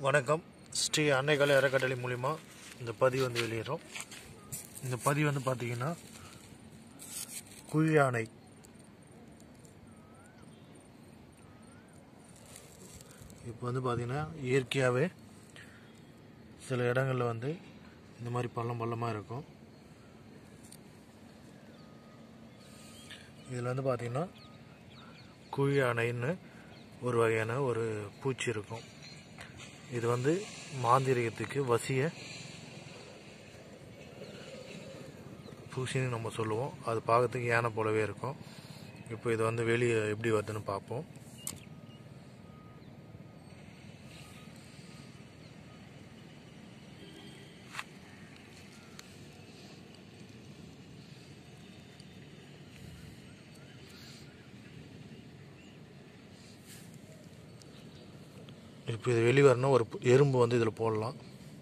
வணக்கம் ஸ்ரீ அன்னைக்கால அறக்கட்டளை மூலிமா இந்த பதிவு வந்து வெளியிடுறோம் இந்த பதிவு வந்து பார்த்தீங்கன்னா குழி யானை இப்போ வந்து பார்த்தீங்கன்னா இயற்கையாகவே சில இடங்களில் வந்து இந்த மாதிரி பள்ளம் பள்ளமாக இருக்கும் இதில் வந்து பார்த்தீங்கன்னா குழி யானைன்னு ஒரு வகையான ஒரு பூச்சி இருக்கும் இது வந்து மாந்திரிகத்துக்கு வசிய பூசின்னு நம்ம சொல்லுவோம் அது பார்க்கறதுக்கு யானை போலவே இருக்கும் இப்போ இது வந்து வெளியே எப்படி வருதுன்னு பார்ப்போம் இப்போ இது வெளியே வரணும் ஒரு எறும்பு வந்து இதில் போடலாம்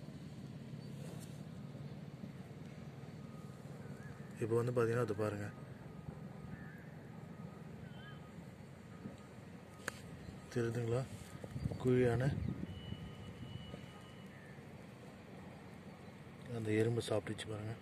இப்போ வந்து பார்த்தீங்கன்னா அது பாருங்கள் தெரியுதுங்களா குழியான அந்த எறும்பு சாப்பிட்டுச்சு பாருங்க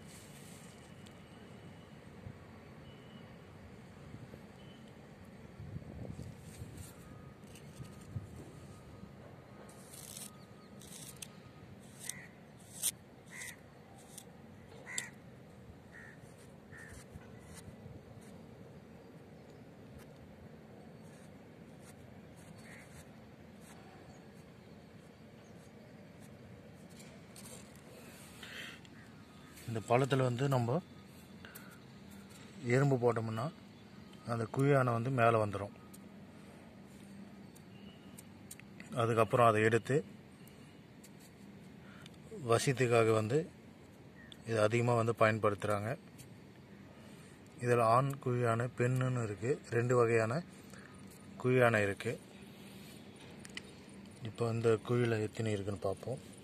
இந்த பழத்தில் வந்து நம்ம எறும்பு போட்டோம்னா அந்த குழியானை வந்து மேலே வந்துடும் அதுக்கப்புறம் அதை எடுத்து வசியத்துக்காக வந்து இது அதிகமாக வந்து பயன்படுத்துகிறாங்க இதில் ஆண் குழியானை பெண்ணுன்னு இருக்குது ரெண்டு வகையான குழியானை இருக்குது இப்போ இந்த குழியில் எத்தனை இருக்குன்னு பார்ப்போம்